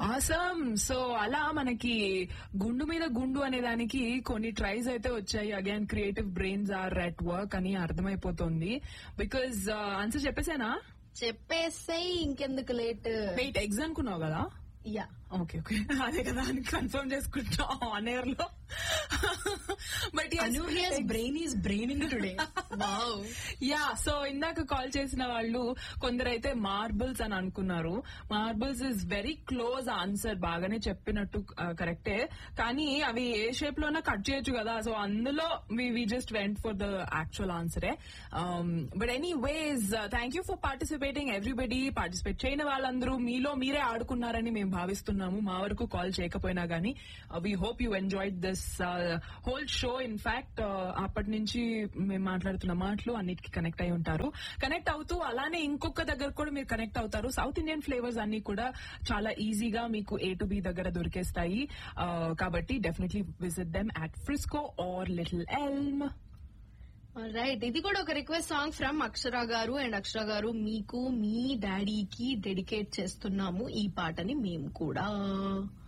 awesome so అలా మనకి గుండు మీద గుండు అనే దానికి కొన్ని ట్రైస్ అయితే వచ్చాయి again creative brains are at work అని అర్థమైపోతుంది బికాజ్ ఆన్సర్ చెప్పేసానా చెప్పేసాయి ఇంకెందుకు లేట్ వెయిట్ ఎగ్స్ అనుకున్నావు కదా యా ఓకే ఓకే అదే కదా అని కన్ఫర్మ్ చేసుకుంటా ఆన్ ఎయిర్ లో but Anuhya's brain is braining today wow yeah so ఇందాక కాల్ చేసిన వాళ్ళు కొందరైతే మార్బుల్స్ అని అనుకున్నారు marbles is very close answer బాగానే చెప్పినట్టు కరెక్టే కానీ అవి ఏ షేప్ లోనా కట్ చేయొచ్చు కదా సో అందులో we just went for the actual ఆన్సరే but anyways thank you for participating everybody participate చేయని వాళ్ళందరూ మీలో మీరే ఆడుకున్నారని మేము భావిస్తున్నాము మా వరకు కాల్ చేయకపోయినా గానీ we hope you enjoyed this whole show in fact అప్పటి నుంచి మేము మాట్లాడుతున్న మాటలు అన్నిటికీ కనెక్ట్ అయి ఉంటారు కనెక్ట్ అవుతూ అలానే ఇంకొక దగ్గర కూడా మీరు కనెక్ట్ అవుతారు సౌత్ ఇండియన్ ఫ్లేవర్స్ అన్ని కూడా చాలా ఈజీగా మీకు ఏ టు బి దగ్గర దొరికేస్తాయి Uh, కాబట్టి definitely visit them at Frisco or Little Elm right ఇది కూడా ఒక రిక్వెస్ట్ సాంగ్ ఫ్రమ్ అక్షర గారు అండ్ అక్షర గారు మీకు మీ డాడీకి డెడికేట్ చేస్తున్నాము ఈ పాటని మేము కూడా